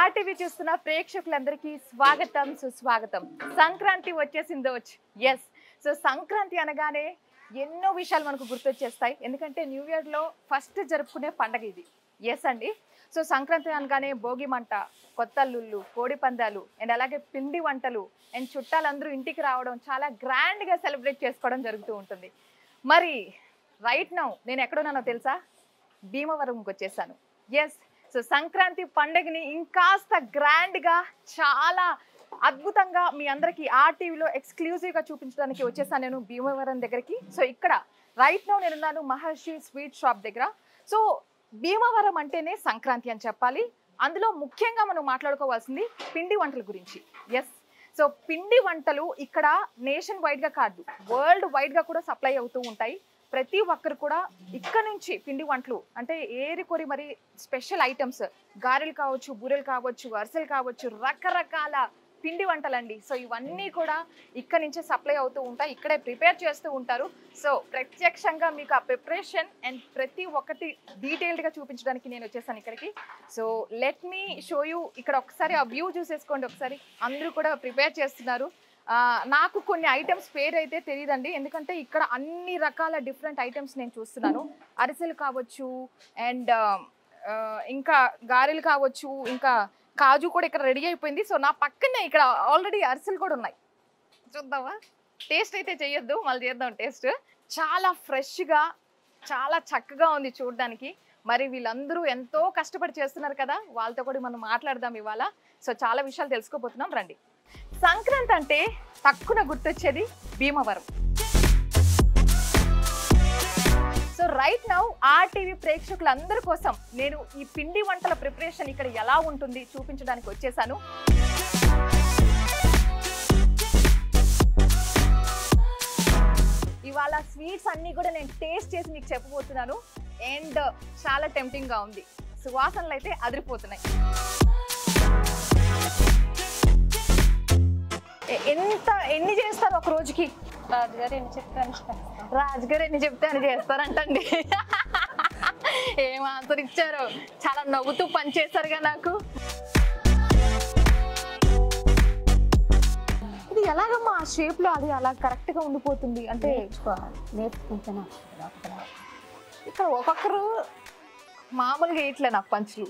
RTV చూస్తున్న ప్రేక్షకులందరికీ స్వాగతం సుస్వాగతం సంక్రాంతి వచ్చేసిందో ఎస్ సో సంక్రాంతి అనగానే ఎన్నో విషయాలు మనకు గుర్తొచ్చేస్తాయి ఎందుకంటే న్యూ ఇయర్లో ఫస్ట్ జరుపుకునే పండగ ఇది ఎస్ అండి సో సంక్రాంతి అనగానే భోగి మంట కొత్త అల్లుళ్ళు కోడి పందాలు అండ్ అలాగే పిండి వంటలు అండ్ చుట్టాలందరూ ఇంటికి రావడం చాలా గ్రాండ్గా సెలబ్రేట్ చేసుకోవడం జరుగుతూ ఉంటుంది మరి రైట్ నౌ నేను ఎక్కడున్నానో తెలుసా భీమవరంకి వచ్చేసాను ఎస్ సో సంక్రాంతి పండుగని ఇంకాస్త గ్రాండ్గా చాలా అద్భుతంగా మీ అందరికీ ఆ టీవీలో ఎక్స్క్లూజివ్గా చూపించడానికి వచ్చేసాను నేను భీమవరం దగ్గరికి సో ఇక్కడ రైట్ నో నేనున్నాను మహర్షి స్వీట్ షాప్ దగ్గర సో భీమవరం అంటేనే సంక్రాంతి అని చెప్పాలి అందులో ముఖ్యంగా మనం మాట్లాడుకోవాల్సింది పిండి వంటల గురించి ఎస్ సో పిండి వంటలు ఇక్కడ నేషన్ వైడ్గా కాదు వరల్డ్ వైడ్గా కూడా సప్లై అవుతూ ఉంటాయి ప్రతి ఒక్కరు కూడా ఇక్కడ నుంచి పిండి వంటలు అంటే ఏరి కొరి మరి స్పెషల్ ఐటమ్స్ గారెలు కావచ్చు బూరెలు కావచ్చు అరిసెలు కావచ్చు రకరకాల పిండి వంటలండి సో ఇవన్నీ కూడా ఇక్కడ నుంచే సప్లై అవుతూ ఉంటాయి ఇక్కడే ప్రిపేర్ చేస్తూ ఉంటారు సో ప్రత్యక్షంగా మీకు ఆ ప్రిపరేషన్ అండ్ ప్రతి ఒక్కటి డీటెయిల్డ్గా చూపించడానికి నేను వచ్చేసాను ఇక్కడికి so let me show you ఇక్కడ ఒకసారి ఆ వ్యూ చూసేసుకోండి ఒకసారి అందరూ కూడా ప్రిపేర్ చేస్తున్నారు ఆ, నాకు కొన్ని ఐటమ్స్ పేరు అయితే తెలియదండి ఎందుకంటే ఇక్కడ అన్ని రకాల డిఫరెంట్ ఐటమ్స్ నేను చూస్తున్నాను అరిసెలు కావచ్చు అండ్ ఇంకా గారెలు కావచ్చు ఇంకా కాజు కూడా ఇక్కడ రెడీ అయిపోయింది సో నా పక్కనే ఇక్కడ ఆల్రెడీ అరిసెలు కూడా ఉన్నాయి చూద్దామా టేస్ట్ అయితే చేయొద్దు మళ్ళీ చేద్దాం టేస్ట్ చాలా ఫ్రెష్గా చాలా చక్కగా ఉంది చూడడానికి మరి వీళ్ళందరూ ఎంతో కష్టపడి చేస్తున్నారు కదా వాళ్ళతో కూడా మనం మాట్లాడదాం ఇవాళ సో చాలా విషయాలు తెలుసుకోబోతున్నాం రండి సంక్రాంతి అంటే తక్కువ గుర్తొచ్చేది Bhimavaram so right now RTV ప్రేక్షకులందరి కోసం నేను ఈ పిండి వంటల ప్రిపరేషన్ ఇక్కడ ఎలా ఉంటుంది చూపించడానికి వచ్చేసాను ఇవాళ స్వీట్స్ అన్ని కూడా నేను టేస్ట్ చేసి మీకు చెప్పబోతున్నాను అండ్ చాలా టెంప్టింగ్ గా ఉంది సువాసనలు అయితే అదిరిపోతున్నాయి ఎ- ఎంత ఎన్ని చేస్తారు ఒక రోజుకి రాజుగారు ఎన్ని చెప్తాను రాజుగారు ఎన్ని చెప్తే అని చేస్తారంటండి ఏం ఆన్సర్ ఇచ్చారు చాలా నవ్వుతూ పని చేశారుగా నాకు ఇది ఎలాగమ్మా ఆ షేప్ లో అది అలా కరెక్ట్ గా ఉండిపోతుంది అంటే నేర్చుకోవాలి నేర్చుకుంటేనే వస్తుంది అక్కడ ఇక్కడ ఒక్కొక్కరు మామూలుగా ఇట్లే నాకు పంచులు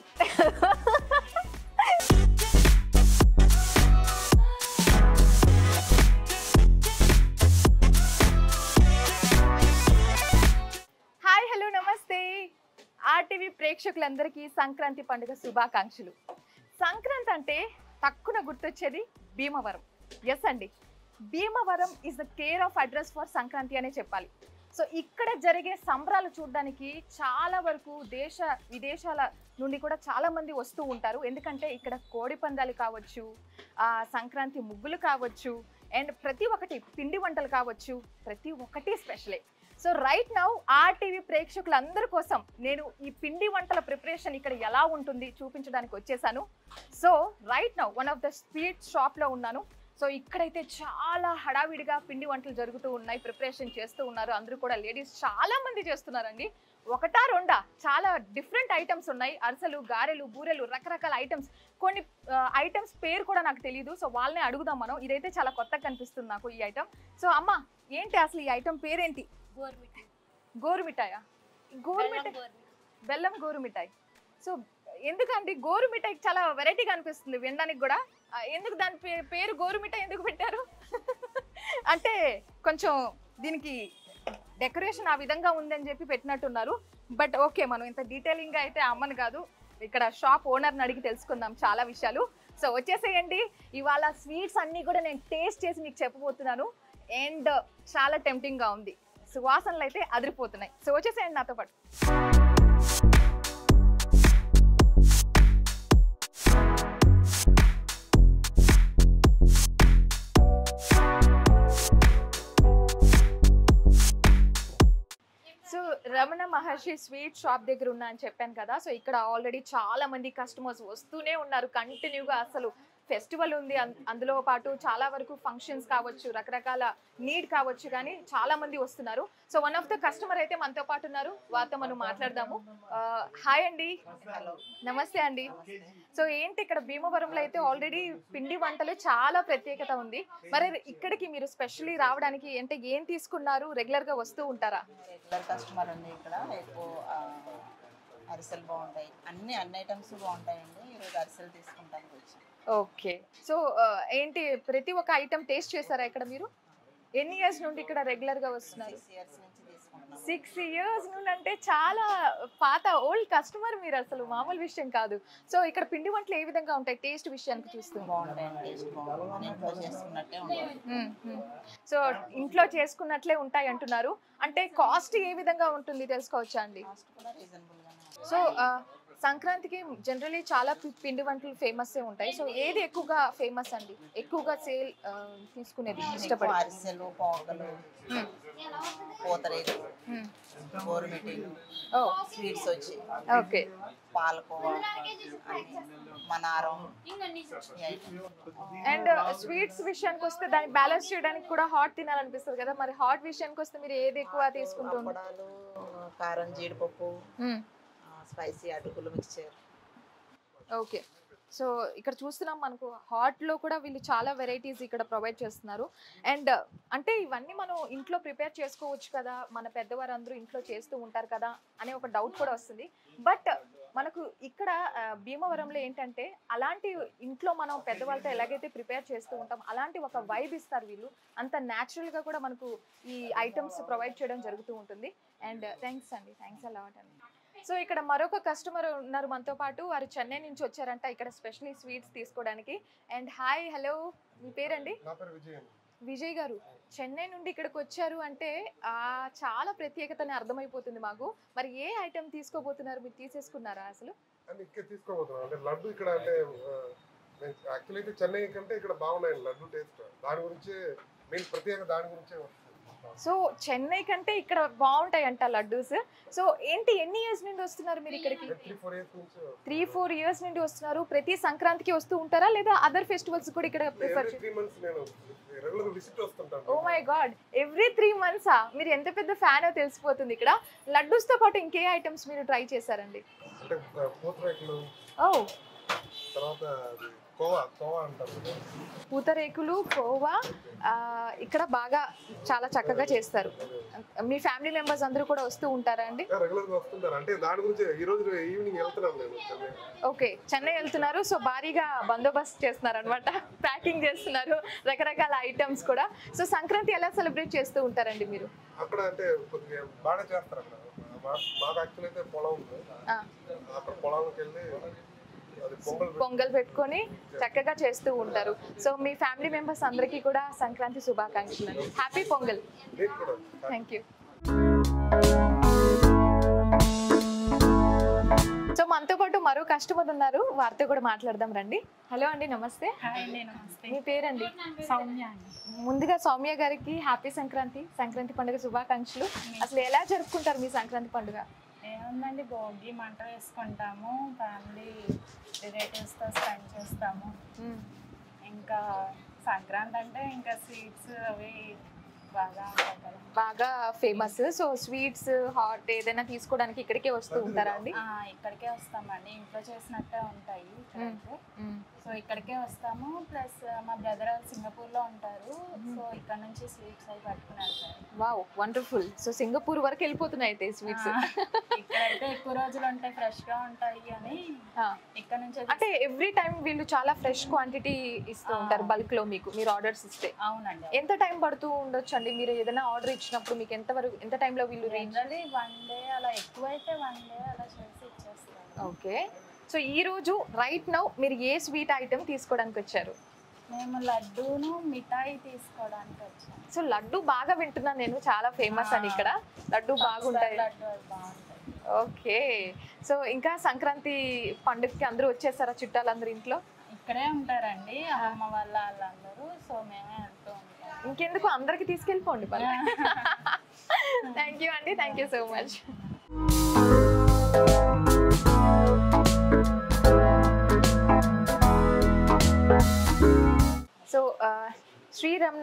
హాయ్ హలో నమస్తే ఆర్టీవీ ప్రేక్షకులందరికీ సంక్రాంతి పండుగ శుభాకాంక్షలు సంక్రాంతి అంటే తక్కువ గుర్తొచ్చేది భీమవరం ఎస్ అండి Bhimavaram is the care of address for Sankranti అనే చెప్పాలి సో ఇక్కడ జరిగే సంబరాలు చూడడానికి చాలా వరకు దేశ విదేశాల నుండి కూడా చాలా మంది వస్తూ ఉంటారు ఎందుకంటే ఇక్కడ కోడి పందాలు కావచ్చు ఆ, సంక్రాంతి ముగ్గులు కావచ్చు అండ్ ప్రతి ఒక్కటి పిండి వంటలు కావచ్చు ప్రతి ఒక్కటి స్పెషలే సో రైట్ నౌ ఆర్టీవీ ప్రేక్షకులందరి కోసం నేను ఈ పిండి వంటల ప్రిపరేషన్ ఇక్కడ ఎలా ఉంటుంది చూపించడానికి వచ్చేసాను so right now one of the sweet షాప్లో ఉన్నాను సో ఇక్కడైతే చాలా హడావిడిగా పిండి వంటలు జరుగుతూ ఉన్నాయి ప్రిపరేషన్ చేస్తూ ఉన్నారు అందరూ కూడా లేడీస్ చాలా మంది చేస్తున్నారండి ఒకటా రెండా చాలా డిఫరెంట్ ఐటమ్స్ ఉన్నాయి అరిసెలు గారెలు బూరెలు రకరకాల ఐటమ్స్ కొన్ని ఐటమ్స్ పేరు కూడా నాకు తెలియదు సో వాళ్ళని అడుగుదాం మనం ఇదైతే చాలా కొత్తగా కనిపిస్తుంది నాకు ఈ ఐటమ్ సో అమ్మ ఏంటి అసలు ఈ ఐటమ్ పేరేంటి గోరు మిఠాయా గోరు మిఠాయి బెల్లం గోరు మిఠాయి సో ఎందుకండి గోరు మిఠాయి చాలా వెరైటీగా అనిపిస్తుంది వినడానికి కూడా ఆ, ఎందుకు దాని పే- పేరు గోరు మిఠాయి ఎందుకు పెట్టారు అంటే కొంచెం దీనికి డెకరేషన్ ఆ విధంగా ఉందని చెప్పి పెట్టినట్టున్నారు బట్ ఓకే మనం ఇంత డీటెయిలింగ్ గా అయితే అమ్మను కాదు ఇక్కడ షాప్ ఓనర్ని అడిగి తెలుసుకుందాం చాలా విషయాలు సో వచ్చేసేయండి ఇవాళ స్వీట్స్ అన్నీ కూడా నేను టేస్ట్ చేసి మీకు చెప్పబోతున్నాను అండ్ చాలా టెంప్టింగ్ గా ఉంది సువాసనలు అయితే అదిరిపోతున్నాయి సో వచ్చేసేయండి నాతో పాటు so Ramana Maharshi sweet shop దగ్గర ఉన్నా అని చెప్పాను కదా సో ఇక్కడ ఆల్రెడీ చాలా మంది కస్టమర్స్ వస్తూనే ఉన్నారు కంటిన్యూగా అసలు ఫెస్టివల్ ఉంది అం- అందులో పాటు చాలా వరకు ఫంక్షన్స్ కావచ్చు రకరకాల నీడ్ కావచ్చు కానీ చాలా మంది వస్తున్నారు so one of the customer అయితే మనతో పాటు ఉన్నారు వారితో మనం మాట్లాడదాము హాయ్ అండి నమస్తే అండి సో ఏంటి ఇక్కడ భీమవరంలో అయితే ఆల్రెడీ పిండి వంటలు చాలా ప్రత్యేకత ఉంది మరి ఇక్కడికి మీరు స్పెషల్లీ రావడానికి అంటే ఏం తీసుకున్నారు రెగ్యులర్ గా వస్తూ ఉంటారా రెగ్యులర్ కస్టమర్ అండి ఇక్కడ ఎక్కువ ఆ, అరిసెలు బాగుంటాయి అన్ని అన్ని ఐటమ్స్ బాగుంటాయండి ఈరోజు అరిసెలు తీసుకుంటానికి వచ్చాం ఓకే సో ఏంటి ప్రతి ఒక్క ఐటమ్ టేస్ట్ చేశారా ఇక్కడ మీరు ఎన్ని ఇయర్స్ నుండి ఇక్కడ రెగ్యులర్ గా వస్తున్నారు సిక్స్ ఇయర్స్ నుంచి తీసుకుంటున్నాం సిక్స్ ఇయర్స్ నుండి అంటే చాలా పాత ఓల్డ్ కస్టమర్ మీరు అసలు మామూలు విషయం కాదు సో ఇక్కడ పిండి వంటలు ఏ విధంగా ఉంటాయి టేస్ట్ విషయానికి చూస్తుంది బాగుంటాయండి టేస్ట్ బాగుంటుంది మన ఇంట్లో చేసుకున్నట్టే ఉంటుంది సో ఇంట్లో చేసుకున్నట్లే ఉంటాయి అంటున్నారు అంటే కాస్ట్ ఏ విధంగా ఉంటుంది తెలుసుకోవచ్చా అండి కాస్ట్ కూడా రీజనబుల్ గానే ఉంటుంది సో సంక్రాంతికి జనరలీ చాలా పి- పిండి వంటలు ఫేమస్ ఉంటాయి సో ఏది ఎక్కువగా ఫేమస్ అండి ఎక్కువగా సేల్ తీసుకునేది ఎక్కువ ఇష్టపడి అరిసెలు పోగలు మ్మ్. పూతరేలు మ్మ్. గోరుమిటీలు ఓ స్వీట్స్ వచ్చి ఓకే పాలకోవా మనారం ఈ ఐటమ్ అండ్ స్వీట్స్ విషయానికి వస్తే దాన్ని బ్యాలెన్స్ చేయడానికి కూడా హాట్ తినాలనిపిస్తుంది కదా మరి హాట్ విషయానికి వస్తే మీరు ఏది ఎక్కువ తీసుకుంటుంది అప్పడాలు కారం జీడిపప్పు స్పైసీ అటుకులు మిక్చర్ ఓకే సో ఇక్కడ చూస్తున్నాం మనకు హాట్లో కూడా వీళ్ళు చాలా వెరైటీస్ ఇక్కడ ప్రొవైడ్ చేస్తున్నారు అండ్ అంటే ఇవన్నీ మనం ఇంట్లో ప్రిపేర్ చేసుకోవచ్చు కదా మన పెద్దవారు అందరూ ఇంట్లో చేస్తూ ఉంటారు కదా అనే ఒక డౌట్ కూడా వస్తుంది బట్ మనకు ఇక్కడ ఆ, భీమవరంలో ఏంటంటే అలాంటి ఇంట్లో మనం పెద్దవాళ్ళతో ఎలాగైతే ప్రిపేర్ చేస్తూ ఉంటాం అలాంటి ఒక వైబ్ ఇస్తారు వీళ్ళు అంత న్యాచురల్గా కూడా మనకు ఈ ఐటమ్స్ ప్రొవైడ్ చేయడం జరుగుతూ ఉంటుంది అండ్ థ్యాంక్స్ అండి థ్యాంక్స్ అలాట్ అండి సో ఇక్కడ మరొక కస్టమర్ ఉన్నారు మనతో పాటు వారు చెన్నై నుంచి వచ్చారంట ఇక్కడ స్పెషల్లీ స్వీట్స్ తీసుకోవడానికి అండ్ హాయ్ హలో మీ పేరండి నా పేరు విజయన్ విజయ్ గారు చెన్నై నుండి ఇక్కడికి వచ్చారు అంటే ఆ చాలా ప్రత్యేకత అని అర్థమైపోతుంది మాకు మరి ఏ ఐటెం తీసుకోబోతున్నారు మీరు తీసేసుకున్నారా అసలు అని ఇక్కడ తీసుకోబోతున్నాను అంటే లడ్డు ఇక్కడ అంటే యాక్చువల్ అయితే చెన్నై కంటే ఇక్కడ బాగున్నాయండి లడ్డు టేస్ట్ దాని గురించి మెయిన్ ప్రత్యేక దాని గురించే వస్తుంది సో చెన్నై కంటే ఇక్కడ బాగుంటాయి అంట లడ్డూస్ సో ఏంటి ఎన్ని ఇయర్స్ నుండి వస్తున్నారు మీరు ఇక్కడికి త్రీ ఫోర్ ఇయర్స్ నుంచి త్రీ ఫోర్ ఇయర్స్ నుండి వస్తున్నారు ప్రతి సంక్రాంతికి వస్తూ ఉంటారా లేదా అదర్ ఫెస్టివల్స్ కూడా ఇక్కడ ప్రిఫర్ ఎవ్రీ త్రీ మంత్స్ నేను రెగ్యులర్ విజిట్ ఓ వస్తుంటాను మై గాడ్ ఎవ్రీ త్రీ మంత్సా మీరు ఎంత పెద్ద ఫ్యాన్ తెలిసిపోతుంది ఇక్కడ లడ్డూస్ తో పాటు ఇంకే ఐటమ్స్ మీరు ట్రై చేశారండి అంటే పూతరేకులు ఓ తర్వాత అది కోవా కోవా అంటారు కదా. పూతరేకులు కోవా ఆ, ఇక్కడ బాగా చాలా చక్కగా చేస్తారు మీ ఫ్యామిలీ మెంబర్స్ అందరూ కూడా వస్తూ ఉంటారా అండి రెగ్యులర్ గా వస్తుంటారు అంటే దాని గురించి ఈ రోజు ఈవినింగ్ వెళ్తున్నాను నేను చెన్నై ఓకే చెన్నై వెళ్తున్నారు సో భారీగా బందోబస్తు చేస్తున్నారు అనమాట ప్యాకింగ్ చేస్తున్నారు రకరకాల ఐటమ్స్ కూడా సో సంక్రాంతి ఎలా సెలబ్రేట్ చేస్తూ ఉంటారండి మీరు అక్కడ అంటే కొద్దిగా బాగా చేస్తారు అక్కడ మా- మాకు యాక్చువల్ అయితే పొలం ఉంది ఆ, అక్కడ పొలానికి వెళ్ళి అది పొంగల్ పెట్టి పొంగల్ పెట్టుకొని చక్కగా చేస్తూ ఉంటారు సో మీ ఫ్యామిలీ మెంబర్స్ అందరికీ కూడా సంక్రాంతి శుభాకాంక్షలు అండి హ్యాపీ పొంగల్ నీకు కూడా థ్యాంక్ యూ సో మనతో పాటు మరో కస్టమర్ ఉన్నారు వారితో కూడా మాట్లాడదాం రండి హలో అండి నమస్తే హాయ్ అండి నమస్తే మీ పేరండి సౌమ్య అండి ముందుగా సౌమ్య గారికి హ్యాపీ సంక్రాంతి సంక్రాంతి పండుగ శుభాకాంక్షలు అసలు ఎలా జరుపుకుంటారు మీ సంక్రాంతి పండుగ ఏముందండి భోగి మంట వేసుకుంటాము ఫ్యామిలీ రిలేటివ్స్తో స్పెండ్ చేస్తాము ఇంకా సంక్రాంతి అంటే ఇంకా స్వీట్స్ అవి బాగా ఉంటాయి కదా బాగా ఫేమస్ సో స్వీట్స్ హాట్ ఏదైనా తీసుకోవడానికి ఇక్కడికే వస్తూ ఉంటారా అండి ఆ, ఇక్కడికే వస్తామండి ఇంట్లో చేసినట్టే ఉంటాయి ఇక్కడైతే సో ఇక్కడికే వస్తాము ప్లస్ మా బ్రదర్ సింగపూర్లో ఉంటారు సో ఇక్కడ నుంచి స్వీట్స్ అవి పట్టుకుని వెళ్తారు వావ్ వండర్ఫుల్ సో సింగపూర్ వరకు వెళ్ళిపోతున్నాయి అయితే స్వీట్స్ ఆ, ఇక్కడైతే ఎక్కువ రోజులు ఉంటాయి ఫ్రెష్ గా ఉంటాయి అని ఇక్కడ నుంచి అంటే ఎవ్రీ టైం వీళ్ళు చాలా ఫ్రెష్ క్వాంటిటీ ఇస్తూ ఉంటారు బల్క్ లో మీకు మీరు ఆర్డర్స్ ఇస్తే అవునండి ఎంత టైం పడుతూ ఉండొచ్చు అండి మీరు ఏదైనా ఆర్డర్ ఇచ్చినప్పుడు మీకు ఎంత వరకు ఎంత టైంలో వీళ్ళు రీచ్ జనరలీ వన్ డే అలా ఎక్కువైతే వన్ డే అలా చేసి ఇచ్చేస్తాం ఓకే సో ఈ రోజు రైట్ నౌ మీరు ఏ స్వీట్ ఐటెం తీసుకోవడానికి వచ్చారు మేము లడ్డూను మిఠాయి తీసుకోవడానికి వచ్చాము సో లడ్డు బాగా వింటున్నాను నేను చాలా ఫేమస్ అని ఇక్కడ లడ్డు బాగుంటాయి లడ్డు అది బాగుంటాయి ఓకే సో ఇంకా సంక్రాంతి పండుగకి అందరూ వచ్చేసారా చుట్టాలందరూ ఇంట్లో ఇక్కడే ఉంటారండి అమ్మమ్మ వాళ్ళ వాళ్ళందరూ సో మేమే వెళ్తూ ఉంటాం ఇంకెందుకు అందరికి తీసుకెళ్ళిపోండి థ్యాంక్ యూ అండి thank you so much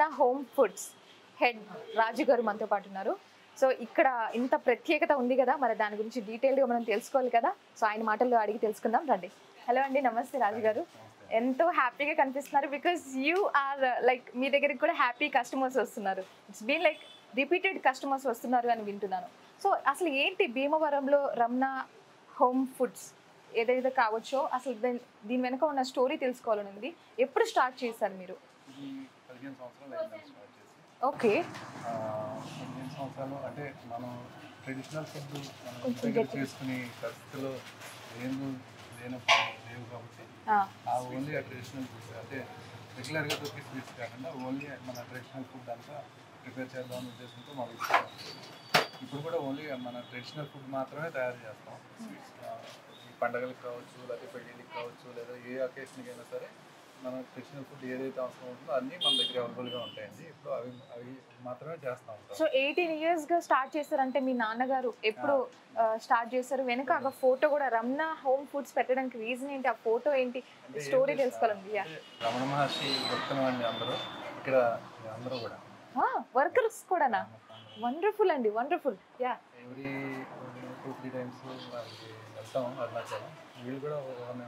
home foods head Raju garu మనతో పాటు ఉన్నారు సో ఇక్కడ ఇంత ప్రత్యేకత ఉంది కదా మరి దాని గురించి డీటెయిల్గా మనం తెలుసుకోవాలి కదా సో ఆయన మాటల్లో అడిగి తెలుసుకుందాం రండి హలో అండి నమస్తే రాజు గారు ఎంతో హ్యాపీగా కనిపిస్తున్నారు బికాజ్ యూ ఆర్ లైక్ మీ దగ్గరికి కూడా హ్యాపీ కస్టమర్స్ వస్తున్నారు it's been like repeated customers వస్తున్నారు అని వింటున్నాను సో అసలు ఏంటి భీమవరంలో రమణ హోమ్ ఫుడ్స్ ఏదైతే కావచ్చో అసలు దీని దీని వెనక ఉన్న స్టోరీ తెలుసుకోవాలని ఉంది ఎప్పుడు స్టార్ట్ చేశారు మీరు ఇది పదిహేను సంవత్సరాలు అయింది స్టార్ట్ చేసి ఓకే ఆ, పదిహేను సంవత్సరాలు అంటే మనం ట్రెడిషనల్ ఫుడ్ మనం కొంచెం దగ్గర గట్టిగా. చేసుకునే పరిస్థితుల్లో ఏం లేనప్పుడు లేవు కాబట్టి ఆ ఓన్లీ ఆ ట్రెడిషనల్ ఫుడ్స్ అంటే రెగ్యులర్గా దొరికే స్వీట్స్ కాకుండా ఓన్లీ మన ట్రెడిషనల్ ఫుడ్ అంతా ప్రిపేర్ చేద్దాం అనే ఉద్దేశంతో మొదలు పెట్టాం. ఇప్పుడు కూడా ఓన్లీ మన ట్రెడిషనల్ ఫుడ్ మాత్రమే తయారు చేస్తాం స్వీట్స్ ఈ పండగలకు కావచ్చు లేకపోతే పెళ్ళిళ్ళకి కావచ్చు లేదా ఏ అకేషన్కి అయినా సరే మన ట్రెడిషనల్ ఫుడ్ ఏదైతే అవసరం ఉంటుందో అన్నీ మన దగ్గర అవైలబుల్గా ఉంటాయండి ఇప్పుడు అవి అవి మాత్రమే చేస్తూ ఉంటాం సో ఎయిటీన్ ఇయర్స్ గా స్టార్ట్ చేశారంటే మీ నాన్నగారు ఎప్పుడు స్టార్ట్ చేశారు వెనక ఒక ఫోటో కూడా రమణ హోమ్ ఫుడ్స్ పెట్టడానికి రీజన్ ఏంటి ఆ ఫోటో ఏంటి అంటే స్టోరీ ఏంటి, తెలుసుకోవాలండి యా అంటే రమణ మహర్షి భక్తులు అండి అందరూ ఇక్కడ అందరూ కూడా వర్కర్స్ కూడానా వండర్ఫుల్ అండి wonderful yeah every two three times వాళ్ళకి వెళ్తాం అరుణాచలం వీళ్ళు కూడా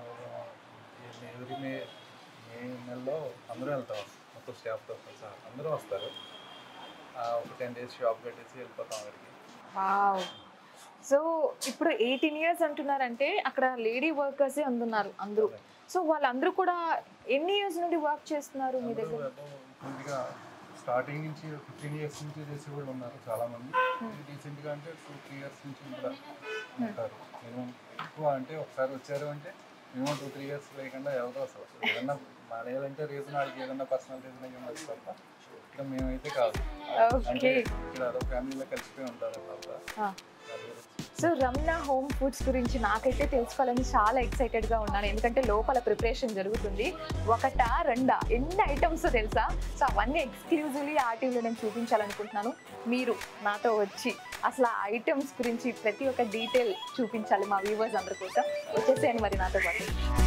ఎవ్రీ మే మే నెలలో అందరూ వెళ్తాం మొత్తం స్టాఫ్తో సహా అందరూ వస్తారు ఆ, ఒక టెన్ డేస్ షాప్ పెట్టేసి వెళ్ళిపోతాం అక్కడికి వావ్ సో ఇప్పుడు ఎయిటీన్ ఇయర్స్ అంటున్నారంటే అక్కడ లేడీ వర్కర్సే అందున్నారు అందరూ సో వాళ్ళందరూ కూడా ఎన్ని ఇయర్స్ నుండి వర్క్ చేస్తున్నారు మీ అందరూ దగ్గర ఏదో కొద్దిగా స్టార్టింగ్ నుంచి ఫిఫ్టీన్ ఇయర్స్ నుంచి చేసే వాళ్ళు ఉన్నారు చాలా మంది రీసెంట్గా అంటే టూ త్రీ ఇయర్స్ నుంచి కూడా ఉంటారు మినిమం ఎక్కువ అంటే ఒకసారి వచ్చారు అంటే మినిమం టూ త్రీ ఇయర్స్ లేకుండా ఎవరో అసలు ఏదన్నా మానేయాలంటే రీజన్ వాడికి ఏదన్నా పర్సనల్ రీజన్ అయ్యి ఉండదు తప్ప ఇక్కడ మేమైతే కాదు అంటే ఓకే ఇక్కడ అదో ఫ్యామిలీలో కలిసిపోయి ఉంటారు వాళ్ళంతా నలుగురు. సో రమ్నా హోమ్ ఫుడ్స్ గురించి నాకైతే తెలుసుకోవాలని చాలా ఎక్సైటెడ్ గా ఉన్నాను ఎందుకంటే లోపల ప్రిపరేషన్ జరుగుతుంది ఒకటా రెండా ఎన్ని ఐటమ్స్ తెలుసా సో అవన్నీ ఎక్స్క్లూజివ్లీ ఆర్టీవీలో నేను చూపించాలనుకుంటున్నాను మీరు నాతో వచ్చి అసలు ఆ ఐటమ్స్ గురించి ప్రతి ఒక్క డీటెయిల్ చూపించాలి మా వ్యూవర్స్ అందరి కోసం వచ్చేసేయండి మరి నాతో పాటు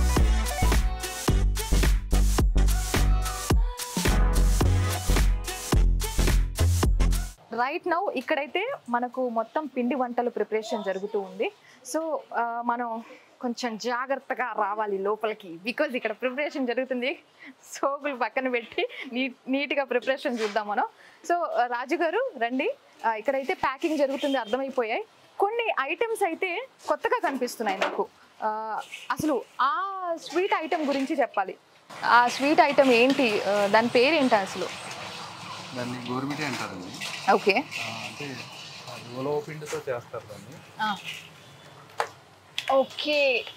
రైట్ నౌ ఇక్కడైతే మనకు మొత్తం పిండి వంటలు ప్రిపరేషన్ జరుగుతూ ఉంది సో ఆ, మనం కొంచెం జాగ్రత్తగా రావాలి లోపలికి బికాజ్ ఇక్కడ ప్రిపరేషన్ జరుగుతుంది సోగులు పక్కన పెట్టి నీట్ నీట్గా ప్రిపరేషన్ చూద్దాం మనం సో ఆ, రాజు గారు రండి ఆ, ఇక్కడైతే ప్యాకింగ్ జరుగుతుంది అర్థమైపోయాయి కొన్ని ఐటమ్స్ అయితే కొత్తగా కనిపిస్తున్నాయి నాకు ఆ, అసలు ఆ స్వీట్ ఐటమ్ గురించి చెప్పాలి ఆ స్వీట్ ఐటమ్ ఏంటి ఆ, దాని పేరు ఏంటి అసలు దాన్ని గోరుమిటి అంటారండి ఓకే ఆ, అంటే అది ఉలవ పిండితో చేస్తారు దాన్ని ఓకే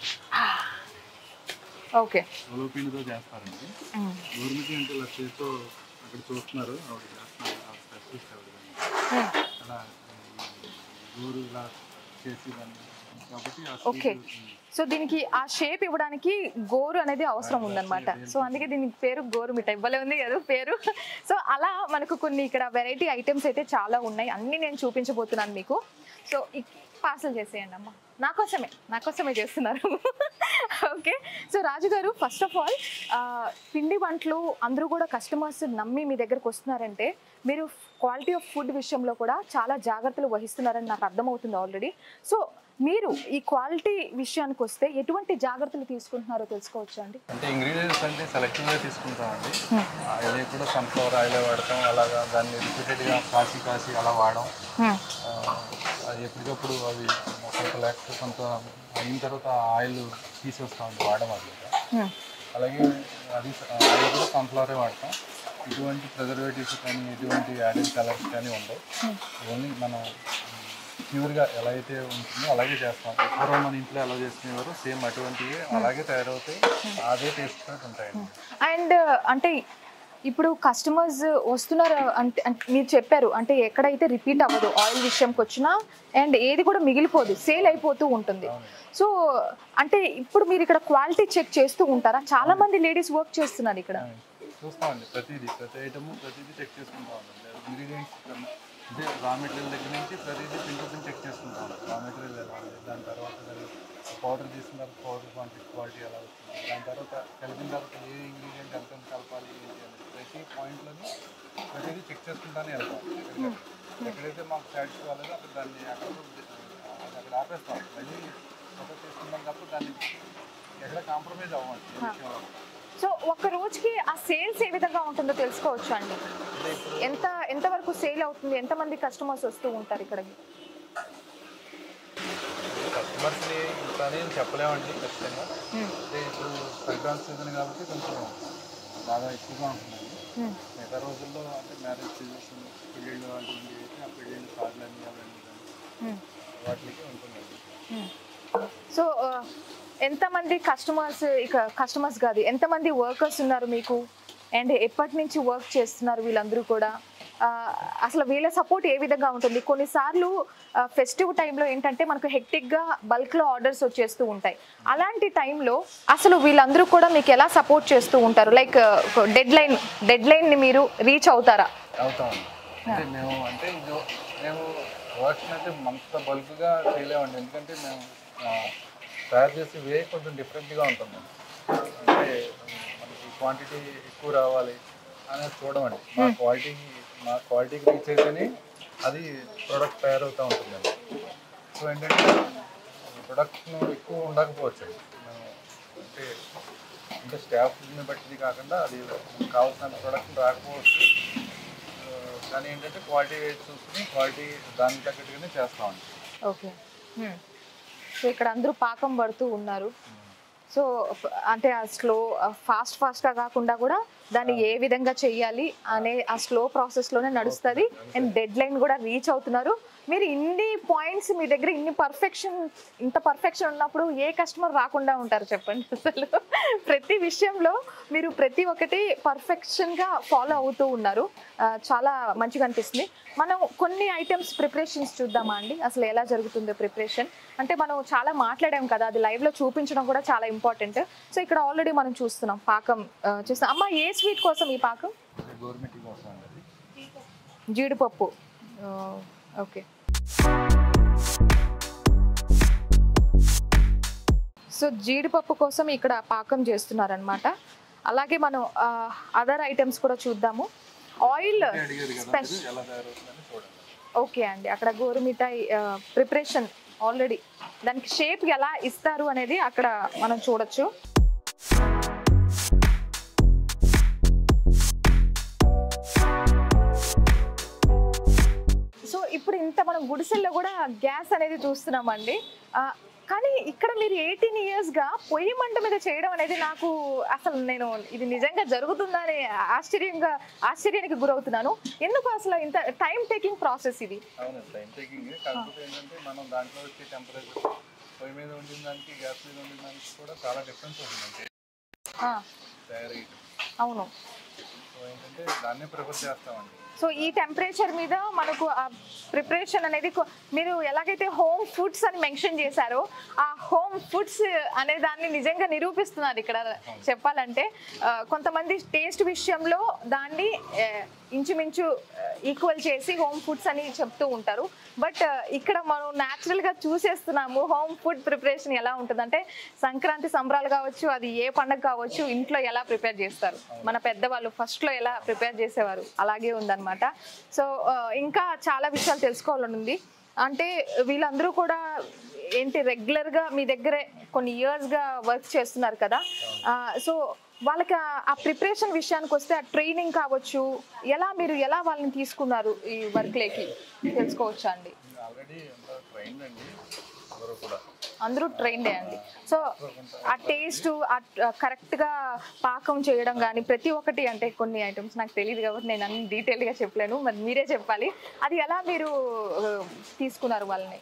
ఓకే ఉలవ పిండితో చేస్తారండి గవర్నమెంట్ అంటే ఇలా చేతితో అక్కడ చూస్తున్నారు ఆవిడ చేస్తున్నారు ఆవిడ స్పెషలిస్ట్ ఆవిడ దాన్ని. అలా ఈ గోరు ఇలా చేసి దాన్ని కాబట్టి ఆ ఓకే sweet, సో దీనికి ఆ షేప్ ఇవ్వడానికి గోరు అనేది అవసరం ఉందన్నమాట సో అందుకే దీనికి పేరు గోరు మిఠాయి భలే ఉంది కదా పేరు సో అలా మనకు కొన్ని ఇక్కడ వెరైటీ ఐటమ్స్ అయితే చాలా ఉన్నాయి అన్ని నేను చూపించబోతున్నాను మీకు సో పార్సల్ చేసేయండి అమ్మ నా కోసమే నా కోసమే చేస్తున్నారు ఓకే సో రాజు గారు ఫస్ట్ ఆఫ్ ఆల్ పిండి వంటలు అందరూ కూడా కస్టమర్స్ నమ్మి మీ దగ్గరకు వస్తున్నారంటే మీరు క్వాలిటీ ఆఫ్ ఫుడ్ విషయంలో కూడా చాలా జాగ్రత్తలు వహిస్తున్నారని నాకు అర్థమవుతుంది ఆల్రెడీ సో మీరు ఈ క్వాలిటీ విషయానికి వస్తే ఎటువంటి జాగ్రత్తలు తీసుకుంటున్నారో తెలుసుకోవచ్చా అండి అంటే ఇంగ్రీడియంట్స్ అంటే సెలెక్టివ్గా తీసుకుంటామండి ఆయిల్ కూడా సన్ఫ్లవర్ ఆయిల్ వాడతాం అలాగా దాన్ని రిపీటెడ్గా కాసి కాసి అలా వాడడం ఆ, అది ఎప్పటికప్పుడు అవి కొంత లేకపోతే కొంత అయిన తర్వాత ఆ ఆయిల్ తీసేస్తాం వాడడం అది అలాగే అది ఆయిల్ కూడా సన్ఫ్లవరే వాడతాం ఎటువంటి ప్రిజర్వేటివ్స్ కానీ ఎటువంటి యాడెడ్ కలర్స్ కానీ ఉండవు ఓన్లీ మనం ప్యూర్గా ఎలా అయితే ఉంటుందో అలాగే చేస్తాం పూర్వం మన ఇంట్లో ఎలా చేసుకునేవారో సేమ్ అటువంటివి అలాగే తయారవుతాయి అదే టేస్ట్ తోటి ఉంటాయండి అండ్ అంటే ఇప్పుడు కస్టమర్స్ వస్తున్నారు అంటే అంటే మీరు చెప్పారు అంటే ఎక్కడైతే రిపీట్ అవ్వదు ఆయిల్ విషయంకి వచ్చినా అండ్ ఏది కూడా మిగిలిపోదు సేల్ అయిపోతూ ఉంటుంది సో అంటే ఇప్పుడు మీరు ఇక్కడ క్వాలిటీ చెక్ చేస్తూ ఉంటారా చాలా మంది లేడీస్ వర్క్ చేస్తున్నారు ఇక్కడ చూస్తామండి ప్రతిదీ ప్రతి ఐటమ్ ప్రతిదీ చెక్ చేసుకుంటాం ఇంగ్రీడియంట్స్ అంటే రా మెటీరియల్ దగ్గర నుంచి ప్రతిదీ పిండి పిండి చెక్ చేసుకుంటాం రా మెటీరియల్ ఎలా ఉంది దాని తర్వాత దాని పౌడర్ తీసుకున్న తర్వాత పౌడర్ క్వాంటిటీ క్వాలిటీ ఎలా వస్తుంది దాని తర్వాత కలిపిన తర్వాత ఏ ఇంగ్రీడియంట్ ఎంత ఎంత కలపాలి ఏంటి అనేది ప్రతి పాయింట్లోని ప్రతిదీ చెక్ చేసుకుంటానే వెళ్తాం ఎక్కడికక్కడ. ఎక్కడైతే మాకు సాటిస్ఫై అవ్వలేదో అక్కడ దాన్ని అక్కడ అది అక్కడ ఆపేస్తాం మళ్ళీ ఫోటో తీసుకుంటాం తప్ప దాన్ని ఎక్కడ కాంప్రమైజ్ అవ్వాలి ఏ విషయంలో సో ఒక రోజుకి ఆ సేల్స్ ఏ విధంగా ఉంటుందో తెలుసుకోవచ్చు అండి అంటే ఇప్పుడు ఎంత ఎంత వరకు సేల్ అవుతుంది ఎంతమంది కస్టమర్స్ వస్తూ ఉంటారు ఇక్కడికి కస్టమర్స్ని ఇంత అని చెప్పలేమండి ఖచ్చితంగా మ్మ్. అంటే ఇప్పుడు సంక్రాంతి సీజన్ కాబట్టి కొంచెం బాగా ఎక్కువగా ఉంటుందండి మ్మ్. మిగతా రోజుల్లో అంటే మ్యారేజ్ సీజన్ పెళ్ళిళ్ళు అలాంటివి అయితే ఆ పెళ్ళిళ్ళు కార్డులని అవన్నీ కానీ మ్మ్. వాటికి ఉంటుందండి సో ఆ, ఎంతమంది కస్టమర్స్ ఇక కస్టమర్స్ కాదు ఎంతమంది వర్కర్స్ ఉన్నారు మీకు అండ్ ఎప్పటి నుంచి వర్క్ చేస్తున్నారు వీళ్ళందరూ కూడా ఆ, అసలు వీళ్ళ సపోర్ట్ ఏ విధంగా ఉంటుంది కొన్నిసార్లు ఫెస్టివ్ టైంలో ఏంటంటే మనకు హెక్టిక్గా బల్క్లో ఆర్డర్స్ వచ్చేస్తూ ఉంటాయి అలాంటి టైంలో అసలు వీళ్ళందరూ కూడా మీకు ఎలా సపోర్ట్ చేస్తూ ఉంటారు లైక్ డెడ్ లైన్ డెడ్ లైన్ని మీరు రీచ్ అవుతారా అవుతామండి అంటే మేము అంటే ఇది మేము వర్క్స్ అయితే మంత బల్క్గా చేయలేమండి ఎందుకంటే మేము ఆ, తయారు చేసే వే కొంచెం డిఫరెంట్గా ఉంటుంది అంటే మనకి క్వాంటిటీ ఎక్కువ రావాలి అనేది చూడమండి మా క్వాలిటీ మా క్వాలిటీకి రీచ్ అయితేనే అది ప్రోడక్ట్ తయారవుతూ ఉంటుందండి సో ఏంటంటే ప్రొడక్ట్ను ఎక్కువ ఉండకపోవచ్చు మేము అంటే అంటే స్టాఫ్ని బట్టి కాకుండా అది కావాల్సిన ప్రొడక్ట్ రాకపోవచ్చు ఆ, కానీ ఏంటంటే క్వాలిటీ చూసుకుని క్వాలిటీ దానికి తగ్గట్టుగానే చేస్తామండి ఓకే సో ఇక్కడ అందరూ పాకం పడుతూ ఉన్నారు సో ప- అంటే ఆ స్లో ఫాస్ట్ ఫాస్ట్గా కాకుండా కూడా దాన్ని ఏ విధంగా చెయ్యాలి అనే ఆ స్లో ప్రాసెస్లోనే నడుస్తుంది అండ్ డెడ్ లైన్ కూడా రీచ్ అవుతున్నారు మీరు ఇన్ని పాయింట్స్ మీ దగ్గర ఇన్ని పర్ఫెక్షన్ ఇంత పర్ఫెక్షన్ ఉన్నప్పుడు ఏ కస్టమర్ రాకుండా ఉంటారు చెప్పండి అసలు ప్రతి విషయంలో మీరు ప్రతి ఒక్కటి పర్ఫెక్షన్గా ఫాలో అవుతూ ఉన్నారు ఆ, చాలా మంచిగా అనిపిస్తుంది మనం కొన్ని ఐటమ్స్ ప్రిపరేషన్స్ చూద్దామా అండి అసలు ఎలా జరుగుతుందో ప్రిపరేషన్ అంటే మనం చాలా మాట్లాడాం కదా అది లైవ్లో చూపించడం కూడా చాలా ఇంపార్టెంట్ సో ఇక్కడ ఆల్రెడీ మనం చూస్తున్నాం పాకం ఆ, చూస్తున్నాం అమ్మ ఏ స్వీట్ కోసం ఈ పాకం గవర్నమెంట్ కోసం అండి అది జీడిపప్పు ఆ, ఓకే సో జీడిపప్పు కోసం ఇక్కడ పాకం చేస్తున్నారనమాట అలాగే మనం అదర్ ఐటమ్స్ కూడా చూద్దాము ఆయిల్ అంటే అడిగారు కదా స్పెషల్ మీరు ఎలా తయారవుతుందని చూడండి ఓకే అండి అక్కడ గోరుమిఠాయి ప్రిపరేషన్ ఆల్రెడీ దానికి షేప్ ఎలా ఇస్తారు అనేది అక్కడ మనం చూడొచ్చు సో ఇప్పుడు ఇంత మనం గుడిసెల్లో కూడా గ్యాస్ అనేది చూస్తున్నామండి ఆ, కానీ ఇక్కడ మీరు ఎయిటీన్ ఇయర్స్గా పొయ్యి మంట మీద చేయడం అనేది నాకు అసలు నేను ఇది నిజంగా జరుగుతుందా అని ఆశ్చర్యంగా ఆశ్చర్యానికి గురవుతున్నాను ఎందుకు అసలు ఇంత టైం టేకింగ్ ప్రాసెస్ ఇది అవును టైం టేకింగ్ కాకపోతే ఏంటంటే మనం దాంట్లో వచ్చే టెంపరేచర్ పొయ్యి మీద ఉండిన దానికి గ్యాస్ మీద ఉండిన దానికి కూడా చాలా డిఫరెన్స్ ఉంటుందండి ఆ, తయారయ్యటం అవును సో ఏంటంటే దాన్నే ప్రిఫర్ చేస్తామండి సో ఈ టెంపరేచర్ మీద మనకు ఆ ప్రిపరేషన్ అనేది కొ- మీరు ఎలాగైతే హోమ్ ఫుడ్స్ అని మెన్షన్ చేశారో ఆ హోమ్ ఫుడ్స్ అనే దాన్ని నిజంగా నిరూపిస్తున్నారు ఇక్కడ చెప్పాలంటే ఆ, కొంతమంది టేస్ట్ విషయంలో దాన్ని ఆ, ఇంచుమించు ఈక్వల్ చేసి హోమ్ ఫుడ్స్ అని చెప్తూ ఉంటారు బట్ ఇక్కడ మనం natural గా చూసేస్తున్నాము హోమ్ ఫుడ్ ప్రిపరేషన్ ఎలా ఉంటుందంటే సంక్రాంతి సంబరాలు కావచ్చు అది ఏ పండగ కావచ్చు ఇంట్లో ఎలా ప్రిపేర్ చేస్తారు మన పెద్దవాళ్ళు first లో ఎలా ప్రిపేర్ చేసేవారు అలాగే ఉందన్నమాట సో ఇంకా చాలా విషయాలు తెలుసుకోవాలని ఉంది అంటే వీళ్ళందరూ కూడా ఏంటి regular గా మీ దగ్గరే కొన్ని years గా వర్క్ చేస్తున్నారు కదా సో వాళ్ళకి ఆ- ఆ ప్రిపరేషన్ విషయానికి వస్తే ఆ ట్రైనింగ్ కావచ్చు ఎలా మీరు ఎలా వాళ్ళని తీసుకున్నారు ఈ వర్క్లోకి తెలుసుకోవచ్చా అండి ఆల్రెడీ అంతా ట్రైన్ అండి అందరూ కూడా అందరూ ట్రైన్డే అండి సో ఆ టేస్ట్ కరెక్ట్గా పాకం చేయడం కానీ ప్రతి ఒక్కటి అంటే కొన్ని ఐటమ్స్ నాకు తెలియదు కాబట్టి నేను అన్ని డీటెయిల్గా చెప్పలేను మరి మీరే చెప్పాలి అది ఎలా మీరు ఆ, తీసుకున్నారు వాళ్ళని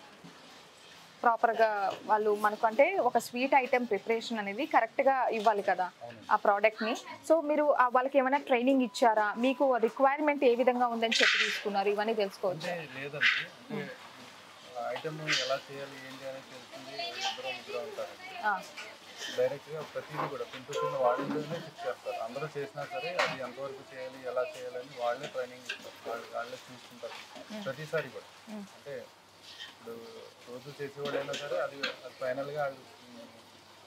ప్రాపర్గా వాళ్ళు మనకు అంటే ఒక స్వీట్ ఐటెం ప్రిపరేషన్ అనేది కరెక్ట్గా ఇవ్వాలి కదా ఆ ప్రోడక్ట్ని సో మీరు ఆ వాళ్ళకి ఏమైనా ట్రైనింగ్ ఇచ్చారా మీకు రిక్వైర్మెంట్ ఏ విధంగా ఉందని చెప్పి తీసుకున్నారు ఇవన్నీ తెలుసుకోవచ్చు అంటే లేదండి అంటే ఐటమ్ ఎలా చేయాలి ఏంటి అనేది తెలుస్తుంది ఇద్దరు ముగ్గురు ఉంటారండి డైరెక్ట్గా ప్రతిదీ కూడా పింటు కింద వాళ్ళలోనే చెక్ చేస్తారు అందరూ చేసినా సరే అది ఎంతవరకు చేయాలి ఎలా చేయాలని వాళ్ళే ట్రైనింగ్ ఇస్తారు వాళ్ళు వాళ్ళే చూసుకుంటారు ప్రతిసారి కూడా అంటే ఇప్పుడు రోజు చేసేవాడైనా సరే అది అది ఫైనల్గా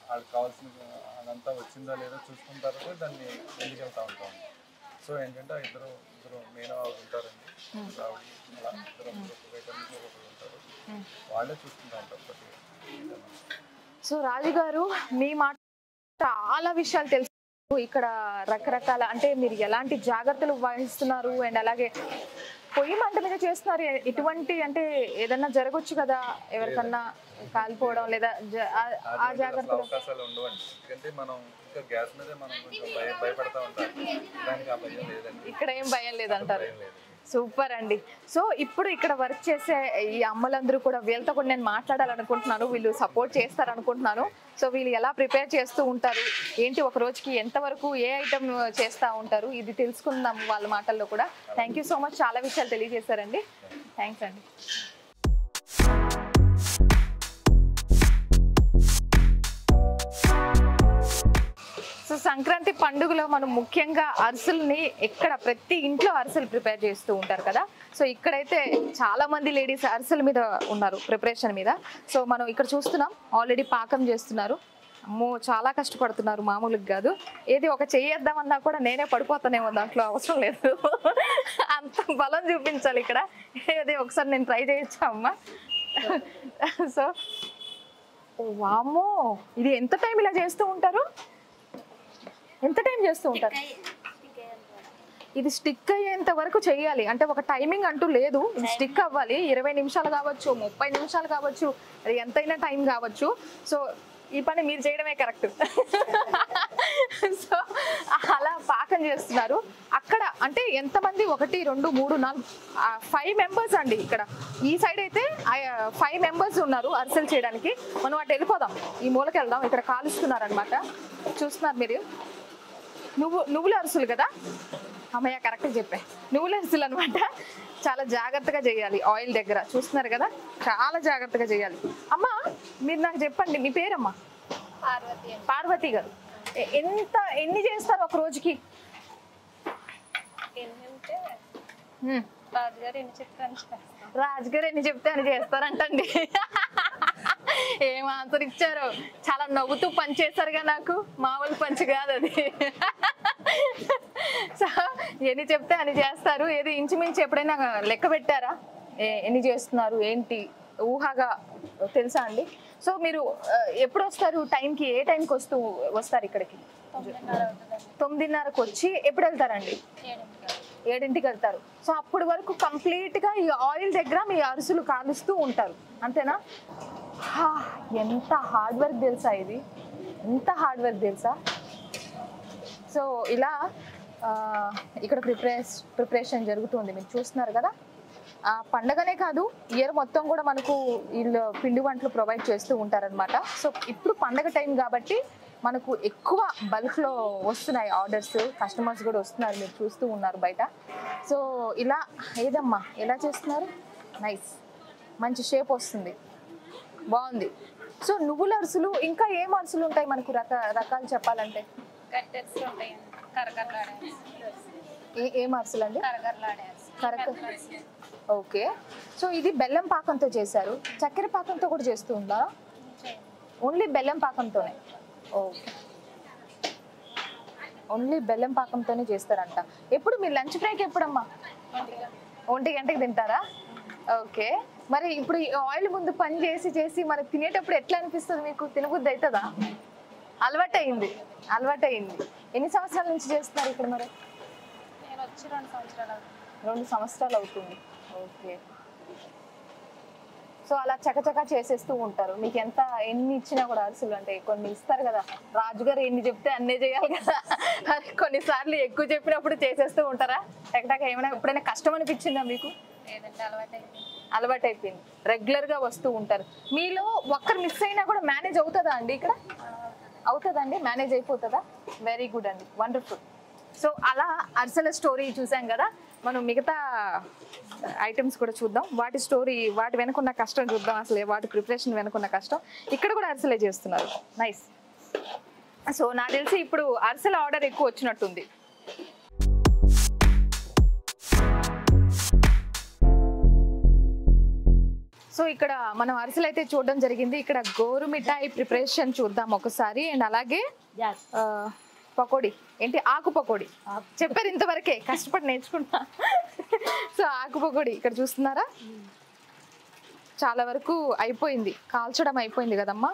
వాళ్ళకి కావాల్సిన అదంతా వచ్చిందా లేదా చూసుకున్న తర్వాత దాన్ని వెళ్ళికెళ్తా ఉంటాం సో ఏంటంటే ఆ ఇద్దరు ఇద్దరు మెయిన్ ఆవిడ ఉంటారండి ఆవిడ అలా ఇద్దరు ఒక్కొక్క ఐటమ్ నుంచి ఒక్కొక్కరు ఉంటారు వాళ్ళే చూసుకుంటా ఉంటారు ప్రతి item. సో రాజు గారు మీ మాట చాలా విషయాలు తెలుసు ఇక్కడ రకరకాల అంటే మీరు ఎలాంటి జాగ్రత్తలు వహిస్తున్నారు అండ్ అలాగే పొయ్యి మంట మీద చేస్తున్నారు ఎ- ఇటువంటి అంటే ఏదన్నా జరగచ్చు కదా ఎవరికన్నా కాలిపోవడం లేదా జ- ఆ- ఆ అటువంటి అసలు జాగ్రత్తలు అవకాశాలు ఉండవండి ఎందుకంటే మనం ఇంకా గ్యాస్ మీదే మనం కొంచెం భయ భయపడతా ఉంటాం దానికి ఆ భయం లేదండి ఇక్కడ ఏం భయం లేదంటారు భయం లేదు సూపర్ అండి సో ఇప్పుడు ఇక్కడ వర్క్ చేసే ఈ అమ్మలందరూ కూడా వీళ్ళతో కూడా నేను మాట్లాడాలనుకుంటున్నాను వీళ్ళు సపోర్ట్ చేస్తారనుకుంటున్నాను సో వీళ్ళు ఎలా ప్రిపేర్ చేస్తూ ఉంటారు ఏంటి ఒక రోజుకి ఎంతవరకు ఏ ఐటమ్ చేస్తూ ఉంటారు ఇది తెలుసుకుందాం వాళ్ళ మాటల్లో కూడా థ్యాంక్ యూ సో మచ్ చాలా విషయాలు తెలియజేశారండి థ్యాంక్స్ అండి సో సంక్రాంతి పండుగలో మనం ముఖ్యంగా అరిసెల్ని ఎక్కడ ప్రతి ఇంట్లో అరిసెలు ప్రిపేర్ చేస్తూ ఉంటారు కదా సో ఇక్కడైతే చాలా మంది లేడీస్ అరిసెల మీద ఉన్నారు ప్రిపరేషన్ మీద సో మనం ఇక్కడ చూస్తున్నాం ఆల్రెడీ పాకం చేస్తున్నారు అమ్మో చాలా కష్టపడుతున్నారు మామూలుగా కాదు ఏది ఒక చేయేద్దామన్నా కూడా నేనే పడిపోతానేమో దాంట్లో అవసరం లేదు అంత బలం చూపించాలి ఇక్కడ ఏది ఒకసారి నేను ట్రై చేయొచ్చా అమ్మా సో వామ్మో ఇది ఎంత టైం ఇలా చేస్తూ ఉంటారు ఎంత టైం చేస్తూ ఉంటారు ఇది స్టిక్ అయ్యేంత వరకు చేయాలి అంటే ఒక టైమింగ్ అంటూ లేదు ఇది స్టిక్ అవ్వాలి ఇరవై నిమిషాలు కావచ్చు ముప్పై నిమిషాలు కావచ్చు అది ఎంతైనా టైం కావచ్చు సో ఈ పని మీరు చేయడమే కరెక్ట్ సో అలా పాకం చేస్తున్నారు అక్కడ అంటే ఎంతమంది ఒకటి రెండు మూడు నాలుగు ఫైవ్ మెంబర్స్ అండి ఇక్కడ ఈ సైడ్ అయితే ఫైవ్ మెంబర్స్ ఉన్నారు అరిసెలు చేయడానికి మనం అటు వెళ్ళిపోదాం ఈ మూలకి వెళ్దాం ఇక్కడ కాలుస్తున్నారు అనమాట చూస్తున్నారు మీరు నువ్వు నువ్వుల అరుసులు కదా అమ్మయ్య కరెక్ట్గా చెప్పే నువ్వుల అరుసులు అనమాట చాలా జాగ్రత్తగా చేయాలి ఆయిల్ దగ్గర చూస్తున్నారు కదా చాలా జాగ్రత్తగా చేయాలి అమ్మా మీరు నాకు చెప్పండి మీ పేరమ్మా పార్వతి అండి పార్వతి గారు ఎ- ఎంత ఎన్ని చేస్తారు ఒక రోజుకి ఏంటంటే హ్మ్. రాజుగారు ఎన్ని చెప్తాను చేస్తాం రాజుగారు ఎన్ని చెప్తే అని చేస్తారంటండి ఏం ఆన్సర్ ఇచ్చారు చాలా నవ్వుతూ పని చేశారుగా నాకు మామూలు పంచి కాదు అది సో ఎన్ని చెప్తే అని చేస్తారు ఏది ఇంచుమించు ఎప్పుడైనా లెక్క పెట్టారా ఏ- ఎన్ని చేస్తున్నారు ఏంటి ఊహగా తెలుసా అండి సో మీరు ఆ, ఎప్పుడు వస్తారు టైంకి ఏ టైంకి వస్తూ వస్తారు ఇక్కడికి తొమ్మిదిన్నర అవుతుందండి తొమ్మిదిన్నరకు వచ్చి ఎప్పుడు వెళ్తారండి ఏడింటికి ఏడింటికి వెళ్తారు సో అప్పటి వరకు కంప్లీట్ గా ఈ ఆయిల్ దగ్గర మీ అరుసులు కాలుస్తూ ఉంటారు అంతేనా హా, ఎంత హార్డ్ వర్క్ తెలుసా ఇది ఎంత హార్డ్ వర్క్ తెలుసా సో ఇలా ఆ, ఇక్కడ ప్రిపరేస్ ప్రిపరేషన్ జరుగుతుంది మీరు చూస్తున్నారు కదా ఆ పండగనే కాదు ఇయర్ మొత్తం కూడా మనకు వీళ్ళు పిండి వంటలు ప్రొవైడ్ చేస్తూ ఉంటారనమాట సో ఇప్పుడు పండగ టైం కాబట్టి మనకు ఎక్కువ బల్క్లో వస్తున్నాయి ఆర్డర్స్ కస్టమర్స్ కూడా వస్తున్నారు మీరు చూస్తూ ఉన్నారు బయట సో ఇలా ఏదమ్మా ఎలా చేస్తున్నారు నైస్ మంచి షేప్ వస్తుంది బాగుంది సో నువ్వుల అరుసులు ఇంకా ఏం అరుసులు ఉంటాయి మనకు రక రకాలు చెప్పాలంటే కట్టెర్స్ ఉంటాయండి కరకరలాడే ఏ ఏం అరుసులు అండి కరకరలాడే కరక ఓకే సో ఇది బెల్లం పాకంతో చేశారు చక్కెర పాకంతో కూడా చేస్తూ ఉందా ఓన్లీ బెల్లం పాకంతోనే ఓకే ఓన్లీ బెల్లం పాకంతోనే చేస్తారంట ఎప్పుడు మీ లంచ్ బ్రేక్ ఎప్పుడమ్మా ఒంటి గంటకి తింటారా ఓకే మరి ఇప్పుడు ఈ ఆయిల్ ముందు పని చేసి చేసి మనకి తినేటప్పుడు ఎట్లా అనిపిస్తుంది మీకు తినబుద్ధి అవుతుందా అలవాటయింది అలవాటయింది ఎన్ని సంవత్సరాల నుంచి చేస్తున్నారు ఇక్కడ మరి నేను వచ్చి రెండు సంవత్సరాలు అవుతుంది రెండు సంవత్సరాలు అవుతుంది ఓకే సో అలా చకచకా చేసేస్తూ ఉంటారు మీకు ఎంత ఎన్ని ఇచ్చినా కూడా అరిసెలు అంటే కొన్ని ఇస్తారు కదా రాజుగారు ఎన్ని చెప్తే అన్నే చేయాలి కదా అది కొన్నిసార్లు ఎక్కువ చెప్పినప్పుడు చేసేస్తూ ఉంటారా టెక్టాక్ ఏమైనా ఎప్పుడైనా కష్టం అనిపించిందా మీకు లేదంటే అలవాటు అయిపోయింది అలవాటు అయిపోయింది రెగ్యులర్ గా వస్తూ ఉంటారు మీలో ఒక్కరు మిస్ అయినా కూడా మేనేజ్ అవుతుందా అండి ఇక్కడ అవుతుందండి మేనేజ్ అయిపోతుందా వెరీ గుడ్ అండి వండర్ఫుల్ సో అలా అరిసెల స్టోరీ చూసాం కదా మనం మిగతా ఐటమ్స్ కూడా చూద్దాం వాటి స్టోరీ వాటి వెనుకున్న కష్టం చూద్దాం అసలు వాటి ప్రిపరేషన్ వెనుకున్న కష్టం ఇక్కడ కూడా అరిసెలే చేస్తున్నారు నైస్ సో నాకు తెలిసి ఇప్పుడు అరిసెల ఆర్డర్ ఎక్కువ వచ్చినట్టుంది సో ఇక్కడ మనం అరిసెలు అయితే చూడడం జరిగింది ఇక్కడ గోరు మిఠాయి ప్రిపరేషన్ చూద్దాం ఒకసారి అండ్ అలాగే ఆ, పకోడీ ఏంటి ఆకు పకోడీ చెప్పారు ఇంతవరకే కష్టపడి నేర్చుకుంటా సో ఆకు పకోడీ ఇక్కడ చూస్తున్నారా చాలా వరకు అయిపోయింది కాల్చడం అయిపోయింది కదమ్మా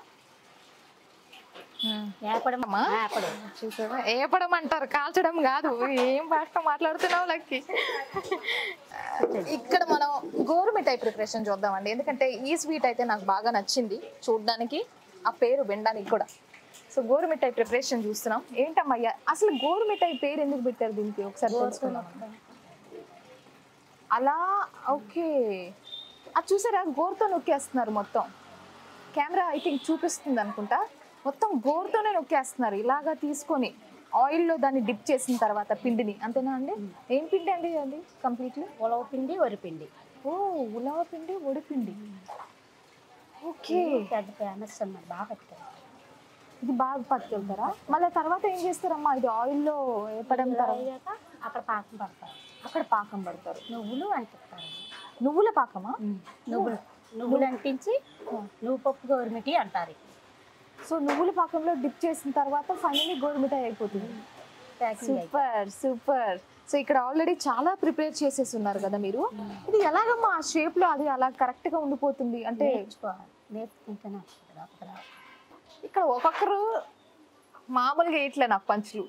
అమ్మా చూసావా ఏపడం అంటారు కాల్చడం కాదు ఏం భాష మాట్లాడుతున్నావు లక్కి ఇక్కడ మనం గోరు మిఠాయి ప్రిపరేషన్ చూద్దామండి ఎందుకంటే ఈ స్వీట్ అయితే నాకు బాగా నచ్చింది చూడడానికి ఆ పేరు వినడానికి కూడా సో గోరు మిఠాయి ప్రిపరేషన్ చూస్తున్నాం ఏంటమ్మా ఇయ- అసలు గోరు మిఠాయి పేరు ఎందుకు పెట్టారు దీనికి ఒకసారి తెలుసుకుందాం అలా ఓకే అది చూసారా గోరుతో నొక్కేస్తున్నారు మొత్తం కెమెరా ఐ థింక్ చూపిస్తుంది అనుకుంటా మొత్తం గోరుతోనే నొక్కేస్తున్నారు ఇలాగా తీసుకొని ఆయిల్లో దాన్ని డిప్ చేసిన తర్వాత పిండిని అంతేనా అండి ఏం పిండి అండి అది కంప్లీట్లీ ఉలవ పిండి వరిపిండి ఓ ఉలవ పిండి ఒడిపిండి ఓకే పెద్ద ఫేమస్ అన్నమాట బాగా పెట్టారు ఇది బాగా పట్టుకెళ్తారా మళ్ళీ తర్వాత ఏం చేస్తారమ్మా ఇది ఆయిల్లో వేపడం తర్వాత అయ్యాక అక్కడ పాకం పడతారు అక్కడ పాకం పడతారు నువ్వులు అంటిస్తారు నువ్వుల పాకమా నువ్వులు నువ్వులు అంటించి నువ్వు పప్పు గౌరమిటి అంటారు సో నువ్వుల పాకంలో డిప్ చేసిన తర్వాత ఫైనల్లీ గోరుమిఠాయి అయిపోతుంది ప్యాకింగ్ అయితే సూపర్ సూపర్ సో ఇక్కడ ఆల్రెడీ చాలా ప్రిపేర్ చేసేసి ఉన్నారు కదా మీరు ఇది ఎలాగమ్మా ఆ షేప్ లో అది అలా కరెక్ట్ గా ఉండిపోతుంది అంటే నేర్చుకోవాలి నేర్చుకుంటేనే వస్తుంది అక్కడ ఇక్కడ ఒక్కొక్కరు మామూలుగా ఇట్లా నాకు పంచులు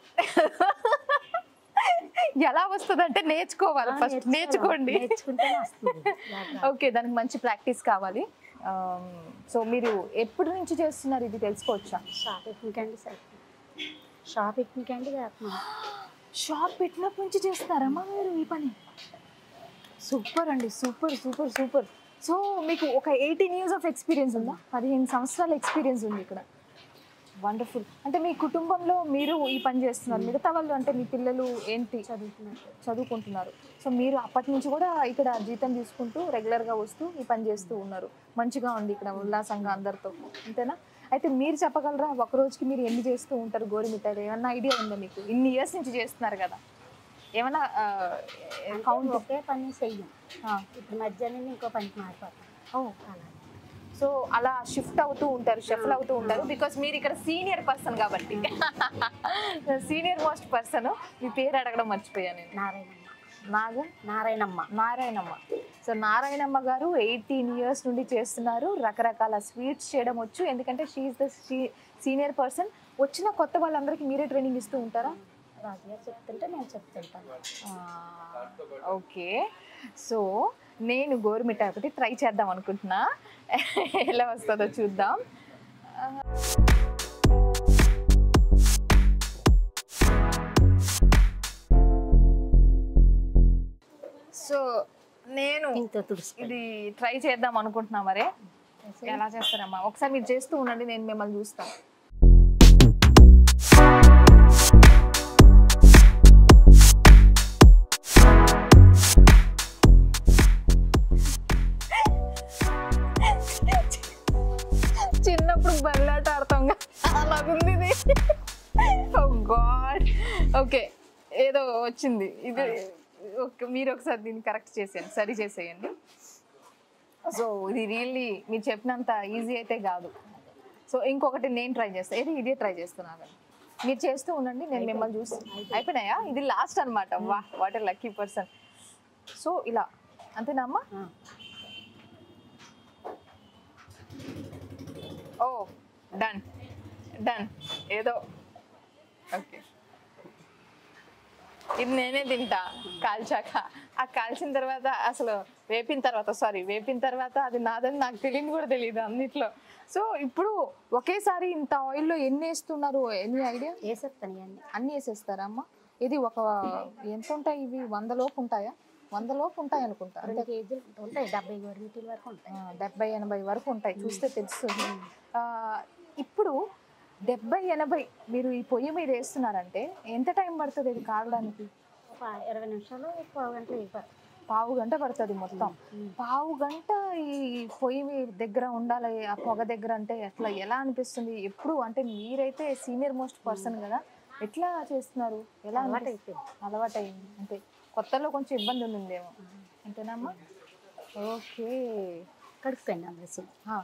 ఎలా వస్తుంది అంటే నేర్చుకోవాలి ఫస్ట్ నేర్చుకోండి నేర్చుకుంటేనే వస్తుంది బాగా. ఓకే దానికి మంచి ప్రాక్టీస్ కావాలి సో మీరు ఎప్పటి నుంచి చేస్తున్నారు ఇది తెలుసుకోవచ్చా షాప్ పెట్టినకండి సరే షాప్ పెట్టినకండి చేస్తున్నాం షాప్ పెట్టినప్పటి నుంచి చేస్తున్నారమ్మా మీరు ఈ పని సూపర్ అండి సూపర్ సూపర్ సూపర్ సో మీకు ఒక ఎయిటీన్ ఇయర్స్ ఆఫ్ ఎక్స్పీరియన్స్ ఉందా పదిహేను సంవత్సరాల ఎక్స్పీరియన్స్ ఉంది ఇక్కడ వండర్ఫుల్ అంటే మీ కుటుంబంలో మీరు ఈ పని చేస్తున్నారు మిగతా వాళ్ళు అంటే మీ పిల్లలు ఏంటి చదువుతున్నారు చదువుకుంటున్నారు సో మీరు అప్పటి నుంచి కూడా ఇక్కడ జీతం తీసుకుంటూ రెగ్యులర్గా వస్తూ ఈ పని చేస్తూ ఉన్నారు మంచిగా ఉంది ఇక్కడ ఉల్లాసంగా అందరితో అంతేనా అయితే మీరు చెప్పగలరా ఒక రోజుకి మీరు ఎన్ని చేస్తూ ఉంటారు గోరి మిఠాయిలు ఏమన్నా ఐడియా ఉందా మీకు ఇన్ని ఇయర్స్ నుంచి చేస్తున్నారు కదా ఏమన్నా కౌంట్ కౌంట్ ఒకే పని చెయ్యం ఇప్పుడు మధ్యాహ్నం ఇంకో పనికి మారిపోతాం అలా సో అలా షిఫ్ట్ అవుతూ ఉంటారు షఫల్ అవుతూ ఉంటారు బికాస్ మీరు ఇక్కడ సీనియర్ పర్సన్ కాబట్టి సీనియర్ మోస్ట్ పర్సన్ మీ పేరు అడగడం మర్చిపోయాను నేను నారాయణమ్మ నాగా Narayanamma Narayanamma so Narayanamma garu eighteen years నుండి చేస్తున్నారు రకరకాల స్వీట్స్ చేయడం వచ్చు ఎందుకంటే షీఈ్ ద సీనియర్ పర్సన్ వచ్చిన కొత్త వాళ్ళందరికీ మీరే ట్రైనింగ్ ఇస్తూ ఉంటారా రాజుగారు చెప్తుంటే నేను చెప్తుంటాను ఓకే సో నేను గోరుమిఠాయి ఒకటి ట్రై చేద్దాం అనుకుంటున్నా ఎలా వస్తుందో చూద్దాం సో నేను ఇంత తుడుసు ఇది ట్రై చేద్దాం అనుకుంటున్నా మరే ఎలా చేస్తారమ్మా ఒకసారి మీరు చేస్తూ ఉండండి నేను మిమ్మల్ని చూస్తాను చిన్నప్పుడు బల్లాట ఆడతాం అలాగుంది ఇది గాడ్ ఓకే ఏదో వచ్చింది ఇది ఓకే మీరు ఒకసారి దీన్ని కరెక్ట్ చేసేయండి సరి చేసేయండి సో ఇది రియల్లీ మీరు చెప్పినంత ఈజీ అయితే కాదు సో ఇంకొకటి నేను ట్రై చేస్తాను ఏది ఇదే ట్రై చేస్తున్నాను మీరు చేస్తూ ఉండండి నేను మిమ్మల్ని చూసి అయిపోయినాయా ఇది లాస్ట్ అనమాట వా వాట్ లక్కీ పర్సన్ సో ఇలా అంతేనా అమ్మా ఓ డన్ డన్ ఏదో ఓకే ఇది నేనే తింటా కాల్చాక ఆ కాల్చిన తర్వాత అసలు వేపిన తర్వాత సారీ వేపిన తర్వాత అది నాదని నాకు తెలియని కూడా తెలియదు అన్నిట్లో సో ఇప్పుడు ఒకేసారి ఇంత ఆయిల్లో ఎన్ని వేస్తున్నారు ఎన్ని ఐడియా వేసేస్తాను ఇవన్నీ అన్ని వేసేస్తారా అమ్మ ఇది ఒక ఎంత ఉంటాయి ఇవి వంద లోపు ఉంటాయా వంద లోపు ఉంటాయి అనుకుంటా రెండు కేజీలు ఉంటాయి డెబ్బై గోరుమిటీల వరకు ఉంటాయి ఆ, డెబ్బై ఎనభై వరకు ఉంటాయి చూస్తే తెలుస్తుంది ఆ, ఇప్పుడు డెబ్బై ఎనభై మీరు ఈ పొయ్యి మీద వేస్తున్నారంటే ఎంత టైం పడుతుంది ఇది కాగడానికి ఒక ఇరవై నిమిషాలు పావు గంటలు అయిపోతాయి పావు గంట పడుతుంది మొత్తం పావు గంట ఈ పొయ్యి మీ దగ్గర ఉండాలి ఆ పొగ దగ్గర అంటే ఎట్లా ఎలా అనిపిస్తుంది ఎప్పుడు అంటే మీరైతే సీనియర్ మోస్ట్ పర్సన్ కదా ఎట్లా చేస్తున్నారు ఎలా అలవాటు అనిపిస్తుంది? అలవాటైంది అంటే కొత్తలో కొంచెం ఇబ్బంది ఉందేమో అంతేనమ్మా ఓకే కడుక్కోండి అందరూ ఆ.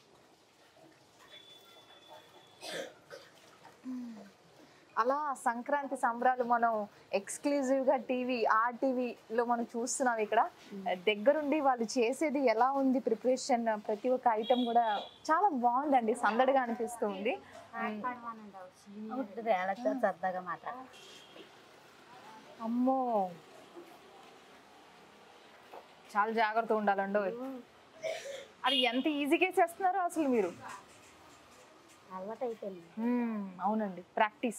అలా సంక్రాంతి సంబరాలు మనం ఎక్స్క్లూజివ్ గా టీవీ ఆ టీవీలో మనం చూస్తున్నాం ఇక్కడ దగ్గరుండి వాళ్ళు చేసేది ఎలా ఉంది ప్రిపరేషన్ ప్రతి ఒక్క ఐటెం కూడా చాలా బాగుందండి సందడిగా అనిపిస్తూ ఉంది ఉంటుంది వాళ్ళతో సరదాగా మాట్లాడ అమ్మో చాలా జాగ్రత్తగా ఉండాలండి అది ఎంత ఈజీగా చేస్తున్నారో అసలు మీరు అలవాటు అయిపోయింది మ్మ్, అవునండి ప్రాక్టీస్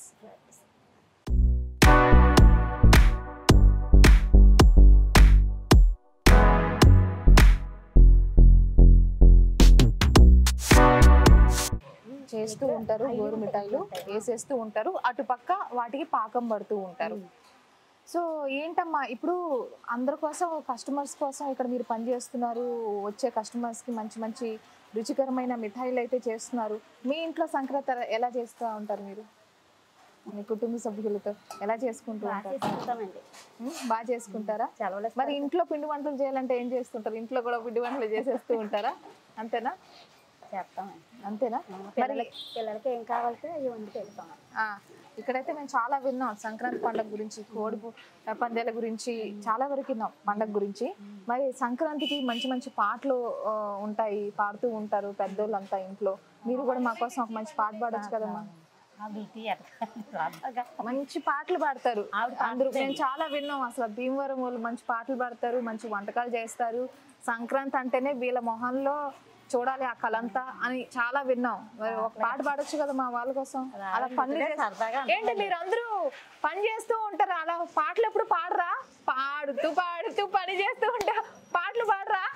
చేస్తూ ఉంటారు గోరు మిఠాయిలు వేసేస్తూ ఉంటారు అటుపక్క వాటికి పాకం పడుతూ ఉంటారు సో ఏంటమ్మా ఇప్పుడు అందరి కోసం కస్టమర్స్ కోసం ఇక్కడ మీరు పనిచేస్తున్నారు వచ్చే కస్టమర్స్కి మంచి మంచి రుచికరమైన మిఠాయిలు అయితే చేస్తున్నారు మీ ఇంట్లో సంక్రాంతి ఎలా చేస్తూ ఉంటారు మీరు మీ కుటుంబ సభ్యులతో ఎలా చేసుకుంటూ బాగా ఉంటారు చేసుకుంటామండి ఉమ్, బాగా చేసుకుంటారా సెలవులు మరి ఇంట్లో పిండి వంటలు చేయాలంటే ఏం చేస్తుంటారు ఇంట్లో కూడా పిండి వంటలు చేసేస్తూ ఉంటారా అంతేనా చేస్తామండి అంతేనా మరి పిల్లలకి పిల్లలకి ఏం కావాలంటే అవి వండి పెడతామండి ఆ, ఇక్కడైతే మేము చాలా విన్నాం సంక్రాంతి పండుగ గురించి కోడి పు- పందాల గురించి చాలా వరకు విన్నాం పండుగ గురించి మరి సంక్రాంతికి మంచి మంచి పాటలు ఆ, ఉంటాయి పాడుతూ ఉంటారు పెద్దోళ్ళంతా ఇంట్లో మీరు కూడా మా కోసం ఒక మంచి పాట పాడొచ్చు కదమ్మా ఆ బీటీ సరదాగా మంచి పాటలు పాడతారు అందరూ మేము చాలా విన్నాం అసలు భీమవరం వాళ్ళు మంచి పాటలు పాడతారు మంచి వంటకాలు చేస్తారు సంక్రాంతి అంటేనే వీళ్ళ మొహంలో చూడాలి ఆ కలంతా అని చాలా విన్నాం మరి ఒక పాట పాడొచ్చు కదా మా వాళ్ళ కోసం అలా పనులు చేసి- సరదాగా ఏంటి మీరు అందరూ పని చేస్తూ ఉంటారు అలా పాటలు ఎప్పుడు పాడరా పాడుతూ పాడుతూ పని చేస్తూ ఉంటా పాటలు పాడరా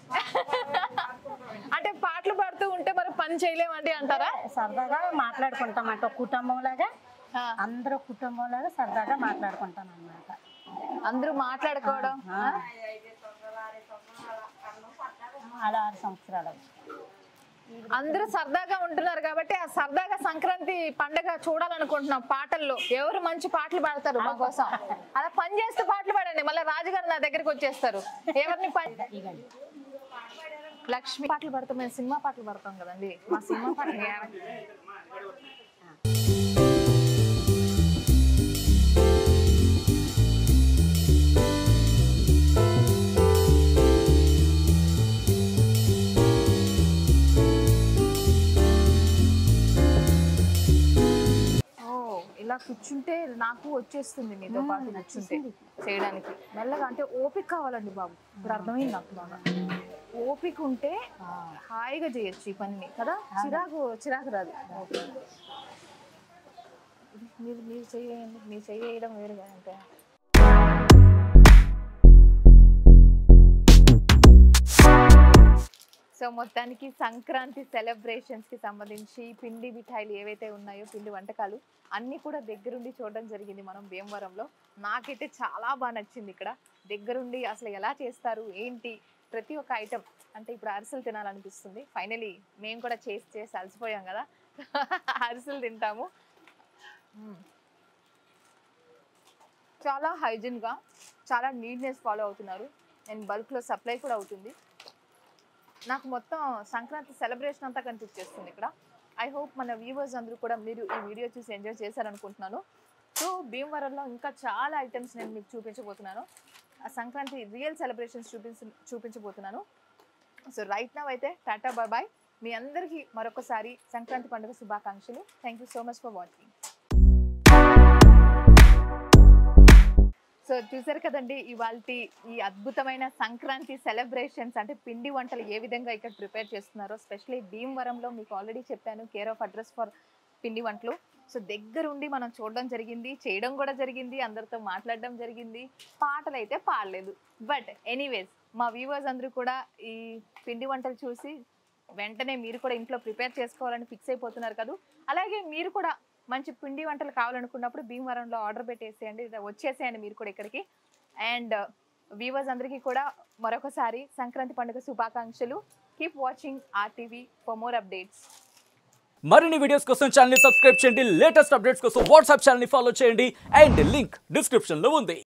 అంటే పాటలు పాడుతూ ఉంటే మరి పని చేయలేమండి అంటారా సరదాగా మాట్లాడుకుంటామంట ఒక కుటుంబం లాగా ఆ. అందరూ కుటుంబం లాగా సరదాగా మాట్లాడుకుంటాం అన్నమాట అందరూ మాట్లాడుకోవడం ఆ? అలా ఆరు సంవత్సరాలు అందరూ సరదాగా ఉంటున్నారు కాబట్టి ఆ సరదాగా సంక్రాంతి పండగ చూడాలనుకుంటున్నాం పాటల్లో ఎవరు మంచి పాటలు పాడతారు మా కోసం అలా పని చేస్తూ పాటలు పాడండి మళ్ళీ రాజుగారు నా దగ్గరికి వచ్చేస్తారు ఎవరిని పని లక్ష్మి పాటలు పాడతాం మేము సినిమా పాటలు పాడతాం కదండి మా సినిమా పాటలు ఏ- ఓ ఇలా కూర్చుంటే నాకు వచ్చేస్తుంది మీతో పాటు కూర్చుంటే చేయడానికి మెల్లగా అంటే ఓపిక కావాలండి బాబు ఇప్పుడు అర్థమైంది నాకు బాగా ఓపిక ఉంటే హాయిగా చేయొచ్చు ఈ పనిని కదా చిరాకు చిరాకు రాదు మీరు మీరు చేయండి మీరు చేయడం వేరుగా అంటే సో మొత్తానికి సంక్రాంతి సెలబ్రేషన్స్ కి సంబంధించి పిండి మిఠాయిలు ఏవైతే ఉన్నాయో పిండి వంటకాలు అన్ని కూడా దగ్గరుండి చూడడం జరిగింది మనం భీమవరంలో నాకైతే చాలా బాగా నచ్చింది ఇక్కడ దగ్గరుండి అసలు ఎలా చేస్తారు ఏంటి ప్రతి ఒక్క ఐటెం అంటే ఇప్పుడు అరిసెలు తినాలనిపిస్తుంది ఫైనలీ మేము కూడా చేసి చేసి అలసిపోయాం కదా అరిసెలు తింటాము మ్మ్. చాలా హైజీన్గా చాలా నీట్నెస్ ఫాలో అవుతున్నారు అండ్ బల్క్లో సప్లై కూడా అవుతుంది నాకు మొత్తం సంక్రాంతి సెలబ్రేషన్ అంతా కనిపించేస్తుంది ఇక్కడ ఐ హోప్ మన వ్యూవర్స్ అందరూ కూడా మీరు ఈ వీడియో చూసి ఎంజాయ్ చేశారనుకుంటున్నాను సో భీమవరంలో ఇంకా చాలా ఐటమ్స్ నేను మీకు చూపించబోతున్నాను ఆ సంక్రాంతి రియల్ సెలబ్రేషన్స్ చూపించ చూపించబోతున్నాను సో రైట్ నవ్ అయితే టాటా బాయ్ బాయ్ మీ అందరికీ మరొకసారి సంక్రాంతి పండుగ శుభాకాంక్షలు thank you so much for watching so చూసారు కదండి ఇవాళ ఈ అద్భుతమైన సంక్రాంతి సెలబ్రేషన్స్ అంటే పిండి వంటలు ఏ విధంగా ఇక్కడ ప్రిపేర్ చేస్తున్నారో స్పెషల్లీ భీమవరంలో మీకు ఆల్రెడీ చెప్పాను కేర్ ఆఫ్ అడ్రస్ ఫర్ పిండి వంటలు సో దగ్గరుండి మనం చూడడం జరిగింది చేయడం కూడా జరిగింది అందరితో మాట్లాడడం జరిగింది పాటలు అయితే పాడలేదు బట్ ఎనీవేస్ మా వ్యూవర్స్ అందరూ కూడా ఈ పిండి వంటలు చూసి వెంటనే మీరు కూడా ఇంట్లో ప్రిపేర్ చేసుకోవాలని ఫిక్స్ అయిపోతున్నారు కదా అలాగే మీరు కూడా మంచి పిండి వంటలు కావాలనుకున్నప్పుడు భీమవరంలో ఆర్డర్ పెట్టేసేయండి ఇది వచ్చేసేయండి మీరు కూడా ఇక్కడికి అండ్ వ్యూవర్స్ అందరికీ కూడా మరొకసారి సంక్రాంతి పండుగ శుభాకాంక్షలు keep watching RTV for more updates మరిన్ని వీడియోస్ కోసం ఛానల్ సబ్స్క్రైబ్ చేయండి లేటెస్ట్ అప్డేట్స్ కోసం వాట్సాప్ ఛానల్ ఫాలో చేయండి అండ్ లింక్ డిస్క్రిప్షన్ లో ఉంది